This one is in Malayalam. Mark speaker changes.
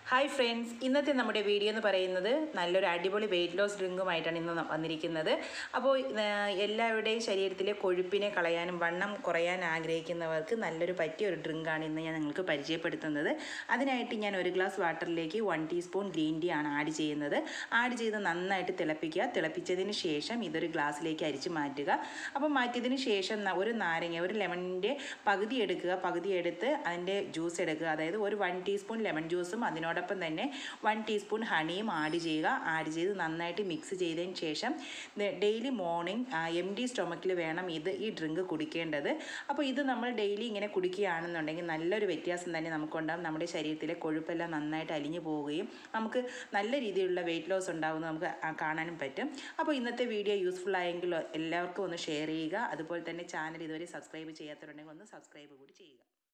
Speaker 1: ഹായ് ഫ്രണ്ട്സ് ഇന്നത്തെ നമ്മുടെ വീഡിയോ എന്ന് പറയുന്നത് നല്ലൊരു അടിപൊളി വെയിറ്റ് ലോസ് ഡ്രിങ്കുമായിട്ടാണ് ഇന്ന് ന- വന്നിരിക്കുന്നത് അപ്പോൾ ആ, എല്ലാവരുടെയും ശരീരത്തിലെ കൊഴുപ്പിനെ കളയാനും വണ്ണം കുറയാൻ ആഗ്രഹിക്കുന്നവർക്ക് നല്ലൊരു പറ്റിയ ഒരു ഡ്രിങ്കാണ് ഇന്ന് ഞാൻ നിങ്ങൾക്ക് പരിചയപ്പെടുത്തുന്നത് അതിനായിട്ട് ഞാൻ ഒരു ഗ്ലാസ് വാട്ടറിലേക്ക് വൺ ടീസ്പൂൺ ഗ്രീൻ ടീ ആണ് ആഡ് ചെയ്യുന്നത് ആഡ് ചെയ്ത് നന്നായിട്ട് തിളപ്പിക്കുക തിളപ്പിച്ചതിന് ശേഷം ഇതൊരു ഗ്ലാസ്സിലേക്ക് അരിച്ച് മാറ്റുക അപ്പോൾ മാറ്റിയതിന് ശേഷം ന- ഒരു നാരങ്ങ ഒരു ലെമണിൻ്റെ പകുതി എടുക്കുക പകുതി എടുത്ത് അതിൻ്റെ ജ്യൂസ് എടുക്കുക അതായത് ഒരു വൺ ടീസ്പൂൺ ലെമൺ ജ്യൂസും അതിനോടൊപ്പം തന്നെ വൺ ടീസ്പൂൺ ഹണിയും ആഡ് ചെയ്യുക ആഡ് ചെയ്ത് നന്നായിട്ട് മിക്സ് ചെയ്തതിന് ശേഷം ഡെയിലി മോർണിംഗ് എം ഡി സ്റ്റൊമക്കിൽ വേണം ഇത് ഈ ഡ്രിങ്ക് കുടിക്കേണ്ടത് അപ്പോൾ ഇത് നമ്മൾ ഡെയിലി ഇങ്ങനെ കുടിക്കുകയാണെന്നുണ്ടെങ്കിൽ നല്ലൊരു വ്യത്യാസം തന്നെ നമുക്കുണ്ടാകും നമ്മുടെ ശരീരത്തിലെ കൊഴുപ്പെല്ലാം നന്നായിട്ട് അലിഞ്ഞു പോവുകയും നമുക്ക് നല്ല രീതിയിലുള്ള വെയിറ്റ് ലോസ് ഉണ്ടാകുന്നത് നമുക്ക് ആ കാണാനും പറ്റും അപ്പോൾ ഇന്നത്തെ വീഡിയോ യൂസ്ഫുൾ ആയെങ്കിൽ എല്ലാവർക്കും ഒന്ന് ഷെയർ ചെയ്യുക അതുപോലെ തന്നെ ചാനൽ ഇതുവരെ സബ്സ്ക്രൈബ് ചെയ്യാത്തവരുണ്ടെങ്കിൽ ഒന്ന് സബ്സ്ക്രൈബ് കൂടി ചെയ്യുക